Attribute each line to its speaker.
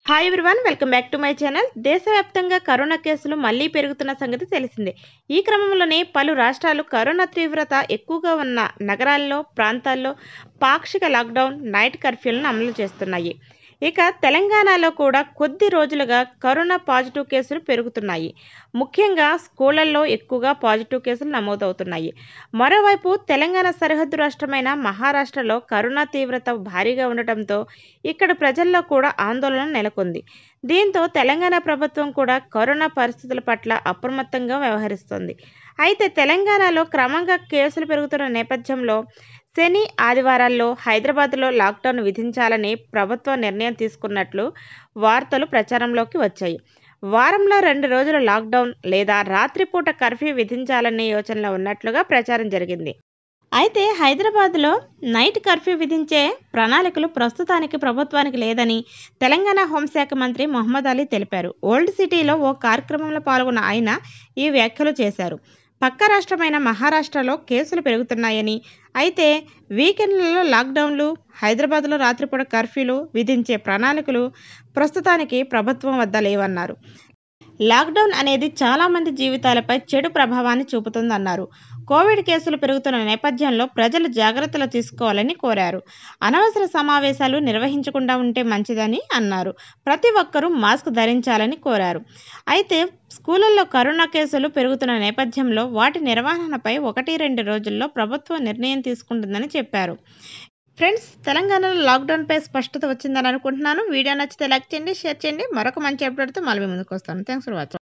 Speaker 1: hi everyone welcome back to my channel దేశవ్యాప్తంగా corona కేసులు మళ్లీ పెరుగుతున్న సంగతి తెలిసిందే ఈ క్రమంలోనే పలు రాష్ట్రాలు కరోనా తీవ్రత ఎక్కువగా ఉన్న నగరాల్లో ప్రాంతాల్లో పాక్షిక లాక్డౌన్ నైట్ కర్ఫ్యూలను అమలు చేస్తున్నాయి ఇక తెలంగాణలో కూడా కొద్ది రోజులుగా కరోనా పాజిటివ్ కేసులు పెరుగుతున్నాయి ముఖ్యంగా స్కూళ్లలో ఎక్కువగా పాజిటివ్ కేసులు నమోదవుతున్నాయి మరోవైపు తెలంగాణ సరిహద్దు రాష్ట్రమైన మహారాష్ట్రలో కరోనా తీవ్రత భారీగా ఉండటంతో ఇక్కడ ప్రజల్లో కూడా ఆందోళన నెలకొంది దీంతో తెలంగాణ ప్రభుత్వం కూడా కరోనా పరిస్థితుల పట్ల అప్రమత్తంగా వ్యవహరిస్తోంది అయితే తెలంగాణలో క్రమంగా కేసులు పెరుగుతున్న నేపథ్యంలో శని ఆదివారాల్లో హైదరాబాద్లో లాక్డౌన్ విధించాలని ప్రభుత్వం నిర్ణయం తీసుకున్నట్లు వార్తలు ప్రచారంలోకి వచ్చాయి వారంలో రెండు రోజులు లాక్డౌన్ లేదా రాత్రిపూట కర్ఫ్యూ విధించాలనే యోచనలో ఉన్నట్లుగా ప్రచారం జరిగింది అయితే హైదరాబాద్లో నైట్ కర్ఫ్యూ విధించే ప్రణాళికలు ప్రస్తుతానికి ప్రభుత్వానికి లేదని తెలంగాణ హోంశాఖ మంత్రి మొహమ్మద్ అలీ తెలిపారు ఓల్డ్ సిటీలో ఓ కార్యక్రమంలో పాల్గొన్న ఆయన ఈ వ్యాఖ్యలు చేశారు పక్క రాష్ట్రమైన మహారాష్ట్రలో కేసులు పెరుగుతున్నాయని అయితే వీకెండ్లలో లాక్డౌన్లు హైదరాబాద్లో రాత్రిపూట కర్ఫ్యూలు విధించే ప్రణాళికలు ప్రస్తుతానికి ప్రభుత్వం వద్ద లేవన్నారు లాక్డౌన్ అనేది చాలామంది జీవితాలపై చెడు ప్రభావాన్ని చూపుతుందన్నారు కోవిడ్ కేసులు పెరుగుతున్న నేపథ్యంలో ప్రజలు జాగ్రత్తలు తీసుకోవాలని కోరారు అనవసర సమావేశాలు నిర్వహించకుండా ఉంటే మంచిదని అన్నారు ప్రతి ఒక్కరూ మాస్క్ ధరించాలని కోరారు అయితే స్కూళ్ళల్లో కరోనా కేసులు పెరుగుతున్న నేపథ్యంలో వాటి నిర్వహణపై ఒకటి రెండు రోజుల్లో ప్రభుత్వం నిర్ణయం తీసుకుంటుందని చెప్పారు ఫ్రెండ్స్ తెలంగాణలో లాక్డౌన్పై స్పష్టత వచ్చిందని అనుకుంటున్నాను వీడియో నచ్చితే లైక్ చేయండి షేర్ చేయండి మరొక మంచి అప్డేట్తో మళ్ళీ ముందుకు వస్తాను థ్యాంక్స్ ఫర్ వాచింగ్